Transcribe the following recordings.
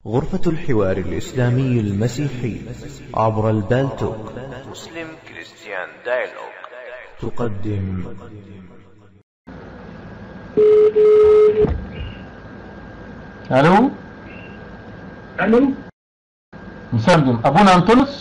غرفة الحوار الإسلامي المسيحي عبر البالتوك مسلم كريستيان دايلوج تقدم الو الو مسلم ابونا انطونس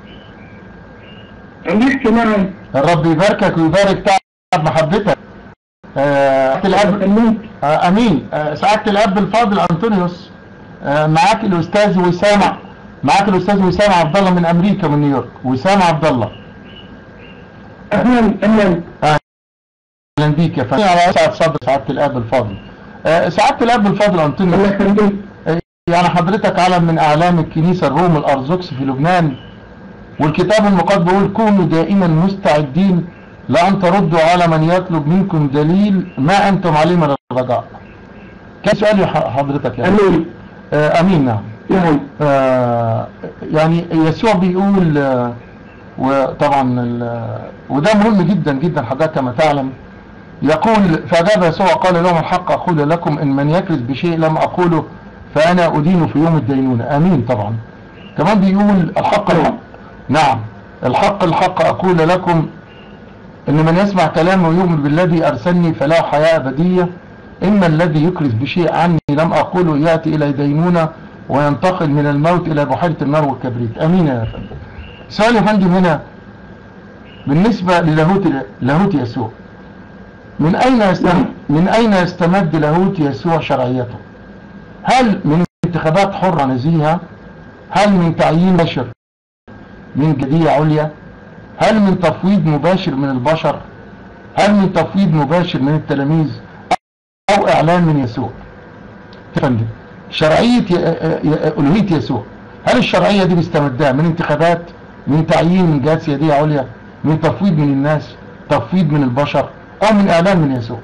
عم يحكي معي الرب يباركك ويبارك تعب محبتك آه الاب خليك آه امين آه سعاده الاب الفاضل انطونيوس آه معاك الاستاذ وسام معاك الاستاذ وسام عبد الله من امريكا من نيويورك وسام عبد الله اهلا اهلا اهلا بيك يا فندم على اسعد صدر سعاده الاب الفاضل آه سعاده الاب الفاضل الله انطونيوس يخليك يعني حضرتك علم من اعلام الكنيسه الروم الارثوذكس في لبنان والكتاب المقدس بيقول كونوا دائما مستعدين لان تردوا على من يطلب منكم دليل ما انتم عليه من الرجاء. كان سؤالي ح- حضرتك يعني امين آه امين نعم. نعم آه يعني يسوع بيقول آه وطبعا ال- وده مهم جدا جدا حضرتك كما تعلم يقول فأجاب يسوع قال لهم الحق أقول لكم إن من يكرز بشيء لم أقوله فأنا أدين في يوم الدينونة آمين طبعا كمان بيقول الحق الحق نعم الحق الحق أقول لكم إن من يسمع كلامي ويؤمن بالذي أرسلني فله حياة أبدية إما الذي يكرز بشيء عني لم أقوله يأتي إلى دينونة وينتقل من الموت إلى بحيرة النار والكبريت أمين يا فندم سؤال يا فندم هنا بالنسبة للاهوت لاهوت يسوع من أين يستمد من أين يستمد لاهوت يسوع شرعيته؟ هل من انتخابات حرة نزيهة؟ هل من تعيين بشر من جدية عليا؟ هل من تفويض مباشر من البشر؟ هل من تفويض مباشر من التلاميذ؟ أو إعلان من يسوع؟ يا فندم شرعية ي- ي- ألوهية يسوع هل الشرعية دي بيستمدها من انتخابات من تعيين من جهات سيادية عليا من تفويض من الناس تفويض من البشر أو من إعلان من يسوع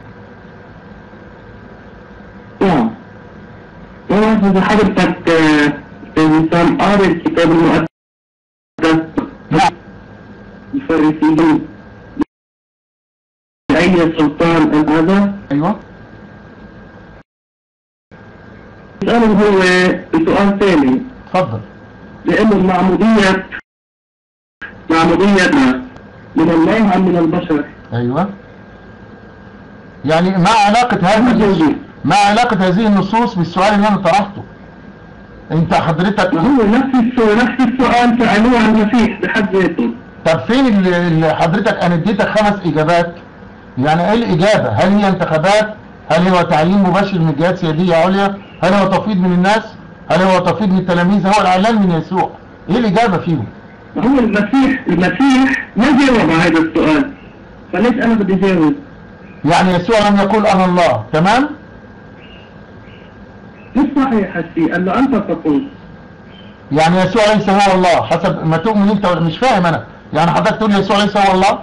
نعم نعم إذا حضرتك آه، إنسان قارئ الكتاب المقدس نعم الفريسيين بأي سلطان أم هذا؟ أيوة سؤاله هو سؤال ثاني اتفضل لأنه المعمودية معموديتنا من الله أم من البشر؟ أيوة يعني ما علاقة هذه ما علاقة هذه النصوص بالسؤال اللي أنا طرحته أنت حضرتك وهو نفس السؤال نفس السؤال سألوه عن المسيح بحد ذاته طب فين اللي اللي حضرتك انا اديتك خمس اجابات يعني ايه الاجابه هل هي انتخابات هل هو تعيين مباشر من جهات سياديه عليا هل هو تفويض من الناس هل هو تفويض من التلاميذ هو الاعلان من يسوع ايه الاجابه فيهم وهو المسيح المسيح ما جاوب على هذا السؤال فليش أنا بدي جاوب؟ يعني يسوع لم يقول انا الله تمام مش صحيح هالشيء قال له أنت تقول يعني يسوع ليس هو الله حسب ما تؤمن انت ولا مش فاهم انا يعني حضرتك تقول يسوع ليس هو الله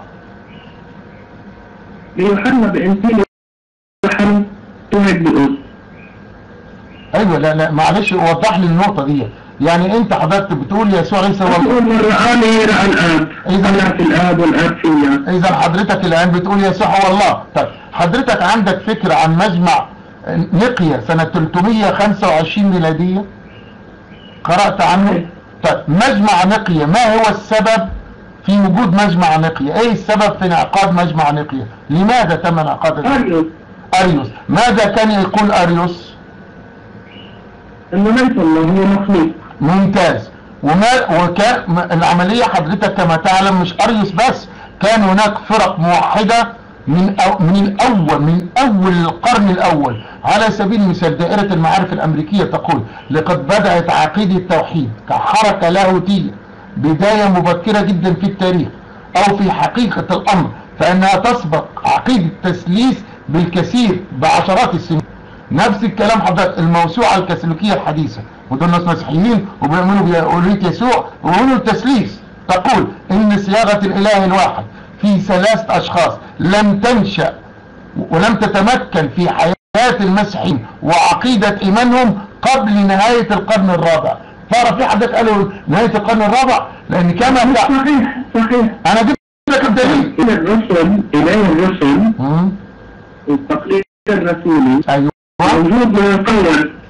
ليوحنا بإنجيل يوحنا توهج بيقول ايوه لا لا معلش وضح لي النقطه دي يعني انت حضرتك بتقول يسوع ليس هو الله تقول من رآني رأى الآب إذا- أنا في الآب والآب فيا اذا حضرتك الان بتقول يسوع هو الله طيب حضرتك عندك فكرة عن مجمع نقية سنة 325 ميلادية قرأت عنه طيب مجمع نقية ما هو السبب في وجود مجمع نقية ايه السبب في انعقاد مجمع نقية لماذا تم انعقاد أريوس اريوس ماذا كان يقول اريوس إنه ليس الله هو مخلوق ممتاز وما وكان م- العملية حضرتك كما تعلم مش أريوس بس كان هناك فرق موحدة من أو من الأول من أول القرن الأول على سبيل المثال دائرة المعارف الأمريكية تقول لقد بدأت عقيدة التوحيد كحركة لاهوتية بداية مبكرة جدا في التاريخ أو في حقيقة الأمر فإنها تسبق عقيدة التثليث بالكثير بعشرات السنين نفس الكلام حضرتك الموسوعة الكاثوليكية الحديثة ودول ناس مسيحيين وبيؤمنوا بألوهية يسوع ويقولوا التثليث تقول إن صياغة الإله الواحد في ثلاث أشخاص لم تنشأ ولم تتمكن في حياة المسيحيين وعقيدة إيمانهم قبل نهاية القرن الرابع تعرف في حضرتك قالوا نهاية القرن الرابع لأن كما تع- صحيح صحيح أنا جبت لك الدليل إلى الرسل إليه الرسل مم. والتقليد الرسولي أيوه موجود من القول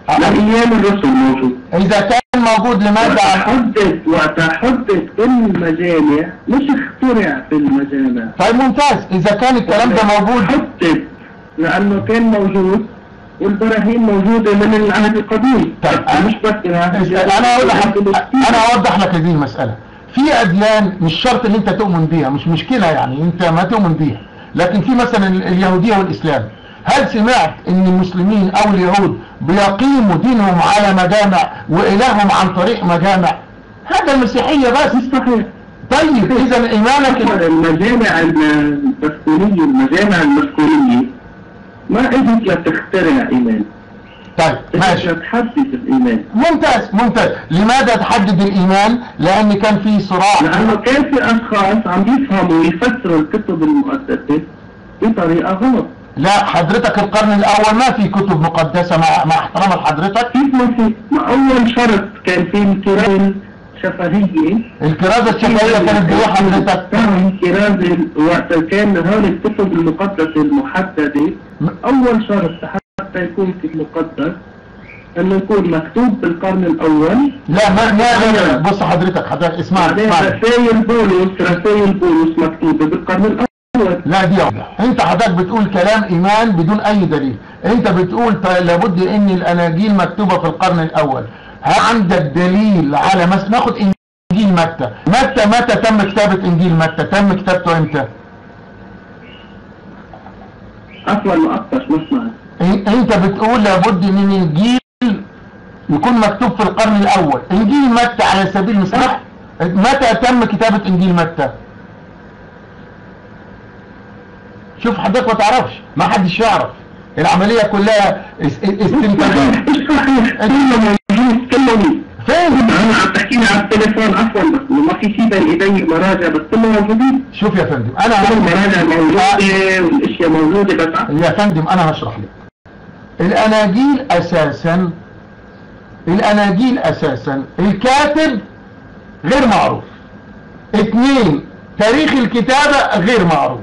لأيام الرسل موجود اذا كان موجود لماذا وتحدث وتحدث بالمجامع مش اخترع في المجامع طيب ممتاز اذا كان الكلام ده موجود حدث لأنه كان موجود والبراهين موجودة من العهد القديم طيب، مش بس العهد انا اقول لك الجديد. انا اوضح لك هذه المساله في اديان مش شرط ان انت تؤمن بيها مش مشكله يعني انت ما تؤمن بيها لكن في مثلا اليهوديه والاسلام هل سمعت ان المسلمين او اليهود بيقيموا دينهم على مجامع والههم عن طريق مجامع هذا المسيحيه بس مش صحيح طيب اذا ايمانك المجامع المسكونية المجامع المسكونية ما اجت لتخترع ايمان طيب اجت ماشي لتحدث الايمان ممتاز ممتاز لماذا تحدد الايمان لان كان في صراع لانه كان في اشخاص عم بيفهموا ويفسروا الكتب المقدسة بطريقة غلط لا حضرتك القرن الاول ما في كتب مقدسه مع, مع احترام لحضرتك كيف ما في ما اول شرط كان في الكرازة الشفهية الكرازه الشفهيه كانت بايه حضرتك كان كرازة وقت كان هول الكتب المقدسة المحددة اول شرط حتى يكون في المقدس انه يكون مكتوب بالقرن الاول لا ما ما بص حضرتك حضرتك اسمعني بعدين اسمعني رسائل بولس رسائل بولس مكتوبة بالقرن الاول لا دي واحدة. انت حضرتك بتقول كلام ايمان بدون اي دليل انت بتقول ط- لابد ان الاناجيل مكتوبة في القرن الاول هل عندك دليل على مثلا ناخد انجيل متى متى متى تم كتابة انجيل متى تم كتابته امتى اصلا مقطش ما سمعت إن- انت بتقول لابد ان الانجيل يكون مكتوب في القرن الاول انجيل متى على سبيل المثال متى تم كتابة انجيل متى شوف حضرتك ما تعرفش ما حدش يعرف العملية كلها اس- استنتاجات مش صحيح كله موجود كله موجود فين انا عم تحكي لي على التليفون عفوا بس ما في شيء بين ايدي مراجع بس كله موجودين شوف يا فندم انا كل عندي- المراجع موجودة والاشياء موجودة بس يا فندم انا هشرح لك الاناجيل اساسا الاناجيل اساسا الكاتب غير معروف اثنين تاريخ الكتابة غير معروف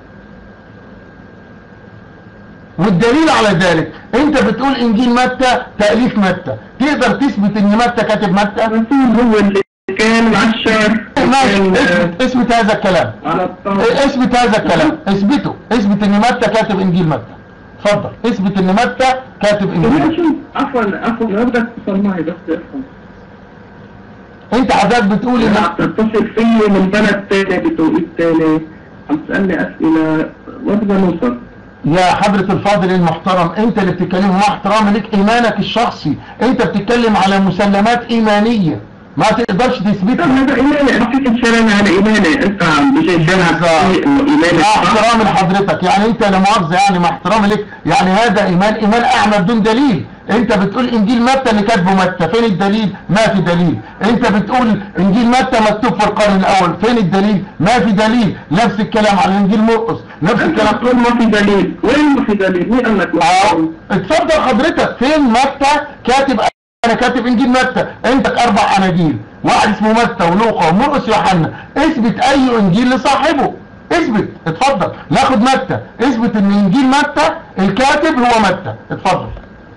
والدليل على ذلك انت بتقول انجيل متى تأليف متى تقدر تثبت ان متى كاتب متى الرسول هو اللي كان عشر ماشي كان اثبت اثبت هذا الكلام على الطاولة اثبت هذا الكلام اثبته اثبت ان متى كاتب انجيل متى اتفضل اثبت ان متى كاتب انجيل متى شو عفوا عفوا ما بدك تتصل معي بس افهم انت حضرتك بتقول ان عم تتصل فيي من بلد تاني بتوقيت تاني عم تسألني أسئلة وين بدنا نوصل؟ يا حضرة الفاضل المحترم انت اللي بتتكلم مع احترام لك ايمانك الشخصي انت بتتكلم على مسلمات ايمانية ما تقدرش طب تثبتها هذا إيماني أنا فيك تشارعني على إيماني أنت عم بجي تشارعني إنه إيماني مع صح؟ احترام لحضرتك يعني انت لا مؤاخذة يعني مع احترامي لك يعني هذا ايمان ايمان اعمى بدون دليل انت بتقول انجيل متى اللي كاتبه متى فين الدليل ما في دليل انت بتقول انجيل متى مكتوب في القرن الاول فين الدليل ما في دليل نفس الكلام على انجيل مرقس نفس أنت الكلام بتقول ما في دليل وين ما في دليل؟ مين قال لك ما في اه دليل؟ اتفضل حضرتك فين متى كاتب انا كاتب انجيل متى انت اربع اناجيل واحد اسمه متى ولوقا ومرقس يوحنا اثبت اي انجيل لصاحبه اثبت اتفضل ناخد متى اثبت ان انجيل متى الكاتب هو متى اتفضل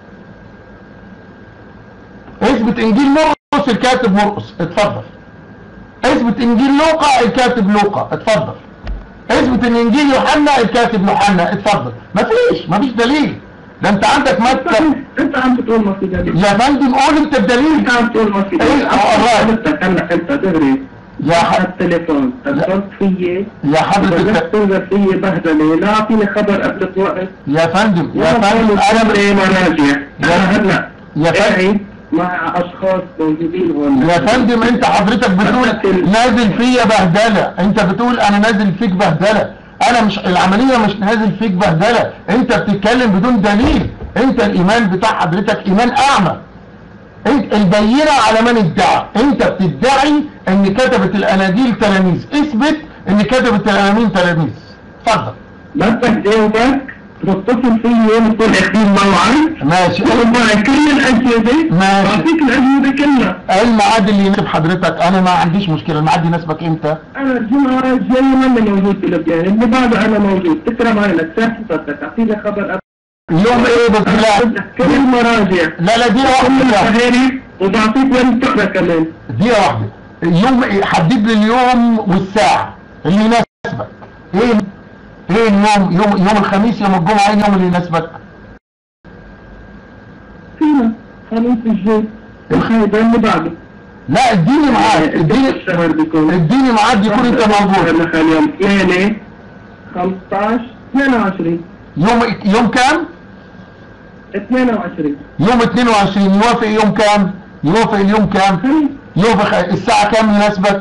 اثبت انجيل مرقس الكاتب مرقس اتفضل اثبت انجيل لوقا الكاتب لوقا اتفضل اثبت ان انجيل يوحنا الكاتب يوحنا اتفضل مفيش مفيش دليل ده انت عندك متى أنت عم تقول ما في دليل يا فندم قول انت الدليل أنت عم تقول ما في إيه، دليل والله. حضرتك هلا أنت دغري يا على ح... التليفون اتصلت فيي يا حضرة بدك الت... تنزل فيي بهدلة لا أعطيني خبر قبل الوقت يا فندم يا ولا فندم أنا انا ايه مراجع يا- أنا هلا يا فندم قاعد مع أشخاص موجودين هون يا فندم انت حضرتك بتقول نازل فيا بهدلة انت بتقول انا نازل فيك بهدلة انا مش العملية مش نازل فيك بهدلة انت بتتكلم بدون دليل انت الايمان بتاع حضرتك ايمان اعمى انت البينة على من ادعى انت بتدعي ان كتبت الاناجيل تلاميذ اثبت ان كتبت الاناجيل تلاميذ اتفضل ما بدك جاوبك تتصل فيي نكون اخذين موعد ماشي تاخذ معي كل الأجهزة ماشي. أعطيك الأجهزة كلها الميعاد اللي يناسب حضرتك انا ما عنديش مشكلة الميعاد يناسبك امتى أنا الجمعة الجاية ماني موجود في لبنان اللي بعده أنا موجود تكرم عليك ساعة تعطيني خبر يوم ايه بس لا كل المراجع لا لا دي كل واحدة التهاريف وبعطيك وين تقرا كمان دي واحدة يوم إيه؟ حدد لي اليوم والساعة اللي يناسبك ايه ايه اليوم يوم يوم الخميس يوم الجمعة ايه اليوم اللي يناسبك فينا خميس الجاي الخيبة اللي بعده لا اديني ميعاد اديني الشهر بيكون اديني ميعاد يكون انت موجود مثلا يوم 8 15 22 يوم يوم كام 22 يوم 22 يوافق يوم كام يوافق اليوم كام خميس يوافق الساعة كام يناسبك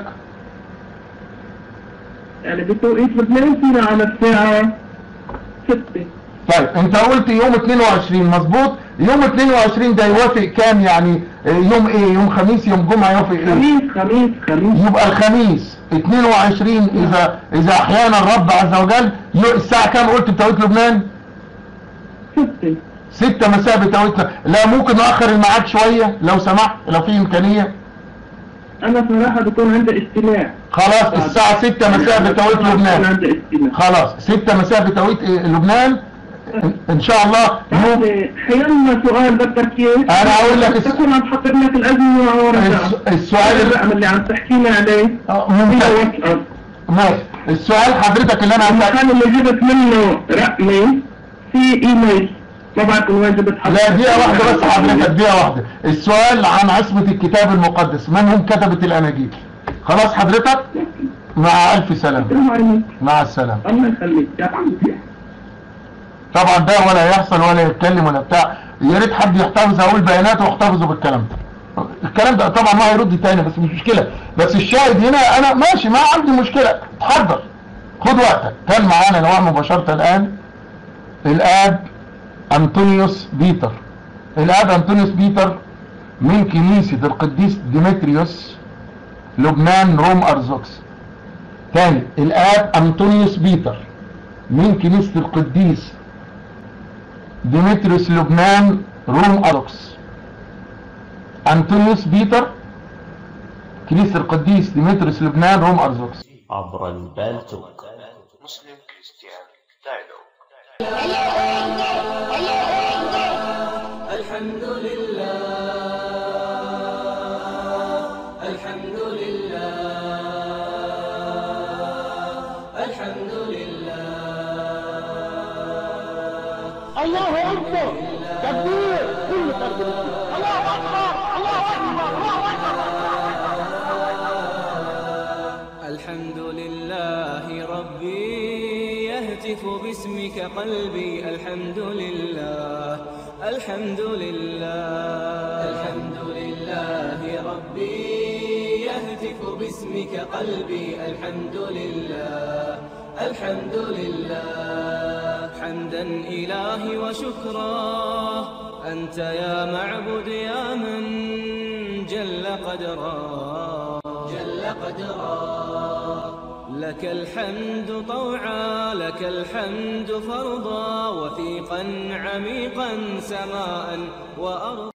يعني بتوقيت لبنان فينا على الساعة 6 طيب انت قلت يوم 22 مظبوط يوم 22 ده يوافق كام يعني اه، يوم ايه يوم خميس يوم جمعة يوافق ايه خميس خميس خميس يبقى الخميس 22 اذا اذا احيانا الرب عز وجل يو- الساعة كام قلت بتوقيت لبنان 6 ستة مساء بتوقيت ل- لا ممكن نأخر الميعاد شوية لو سمحت لو في امكانية أنا صراحة بكون عندي استماع خلاص الساعة 6 مساء بتوقيت بكون لبنان عندي استماع خلاص 6 مساء بتوقيت اه، لبنان ان- ان شاء الله يوم يعني حيالنا سؤال بدك اياه أنا هقول لك الس- تكون عم تحضر لك الأزمة ورا الس- السؤال الرقم اللي عم تحكينا عليه اه، هو ممتاز واتساب ماشي السؤال حضرتك اللي انا عايز المكان اللي جبت منه رقمي في ايميل ما بعرف من وين جبت لا دقيقة واحدة بس حضرتك دقيقة واحدة السؤال عن عصمة الكتاب المقدس من هم كتبة الأناجيل خلاص حضرتك مع ألف سلامة السلام عليكم مع السلامة الله يخليك يا عمي طبعا ده ولا يحصل ولا يتكلم ولا بتاع يا ريت حد يحتفظ اقول بياناته واحتفظوا بالكلام ده الكلام ده طبعا ما هيرد تاني بس مش مشكلة بس الشاهد هنا انا ماشي ما عندي مشكلة اتحضر خد وقتك كان معانا نوع مباشرة الان الاب انطونيوس بيتر الاب انطونيوس بيتر من كنيسة القديس ديمتريوس لبنان روم ارثوذكس تاني الاب انطونيوس بيتر من كنيسة القديس ديمتريوس لبنان روم أرثوذكس أنطونيوس بيتر كنيسة القديس ديمتريوس لبنان روم أرثوذكس عبر البالتوك Muslim Christian Dialogue الحمد لله الحمد لله الحمد لله الله اكبر تكبير كل تكبير الله اكبر الله اكبر الله اكبر الحمد لله ربي يهتف باسمك قلبي الحمد لله الحمد لله الحمد لله ربي يهتف باسمك قلبي الحمد لله الحمد لله حمدا إلهي وشكرا أنت يا معبد يا من جل قدرا جل قدرا لك الحمد طوعا لك الحمد فرضا وثيقا عميقا سماء وأرضا